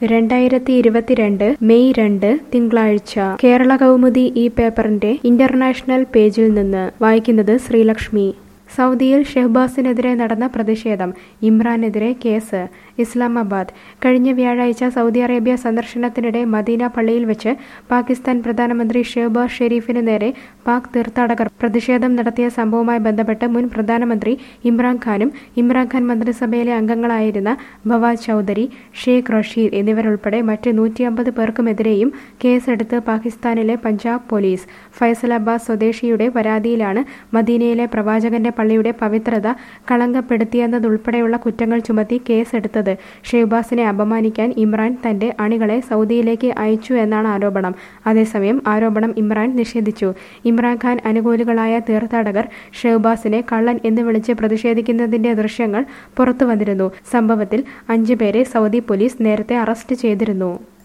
രണ്ടായിരത്തി ഇരുപത്തിരണ്ട് മെയ് രണ്ട് തിങ്കളാഴ്ച കേരള കൗമുദി ഈ പേപ്പറിന്റെ ഇന്റർനാഷണൽ പേജിൽ നിന്ന് വായിക്കുന്നത് ശ്രീലക്ഷ്മി സൗദിയിൽ ഷെഹ്ബാസിനെതിരെ നടന്ന പ്രതിഷേധം ഇമ്രാനെതിരെ കേസ് ഇസ്ലാമാബാദ് കഴിഞ്ഞ വ്യാഴാഴ്ച സൗദി അറേബ്യ സന്ദർശനത്തിനിടെ മദീന പള്ളിയിൽ വെച്ച് പാകിസ്ഥാൻ പ്രധാനമന്ത്രി ഷെഹ്ബാസ് ഷെരീഫിന് നേരെ പാക് തീർത്ഥാടകർ പ്രതിഷേധം നടത്തിയ സംഭവവുമായി ബന്ധപ്പെട്ട് മുൻ പ്രധാനമന്ത്രി ഇമ്രാൻഖാനും ഇമ്രാൻഖാൻ മന്ത്രിസഭയിലെ അംഗങ്ങളായിരുന്ന ഭവാദ് ചൗധരി ഷെയ്ഖ് റഷീദ് എന്നിവരുൾപ്പെടെ മറ്റ് നൂറ്റിയമ്പത് പേർക്കുമെതിരെയും കേസെടുത്ത് പാകിസ്ഥാനിലെ പഞ്ചാബ് പോലീസ് ഫൈസലാബാദ് സ്വദേശിയുടെ പരാതിയിലാണ് മദീനയിലെ പ്രവാചകന്റെ പള്ളിയുടെ പവിത്രത കളങ്കപ്പെടുത്തിയെന്നതുൾപ്പെടെയുള്ള കുറ്റങ്ങൾ ചുമത്തി കേസെടുത്തത് ഷെഹ്ബാസിനെ അപമാനിക്കാൻ ഇമ്രാൻ തന്റെ അണികളെ സൗദിയിലേക്ക് അയച്ചു എന്നാണ് ആരോപണം അതേസമയം ആരോപണം ഇമ്രാൻ നിഷേധിച്ചു ഇമ്രാൻഖാൻ അനുകൂലികളായ തീർത്ഥാടകർ ഷെഹ്ബാസിനെ കള്ളൻ എന്ന് വിളിച്ച് പ്രതിഷേധിക്കുന്നതിന്റെ ദൃശ്യങ്ങൾ പുറത്തുവന്നിരുന്നു സംഭവത്തിൽ അഞ്ചുപേരെ സൗദി പോലീസ് നേരത്തെ അറസ്റ്റ് ചെയ്തിരുന്നു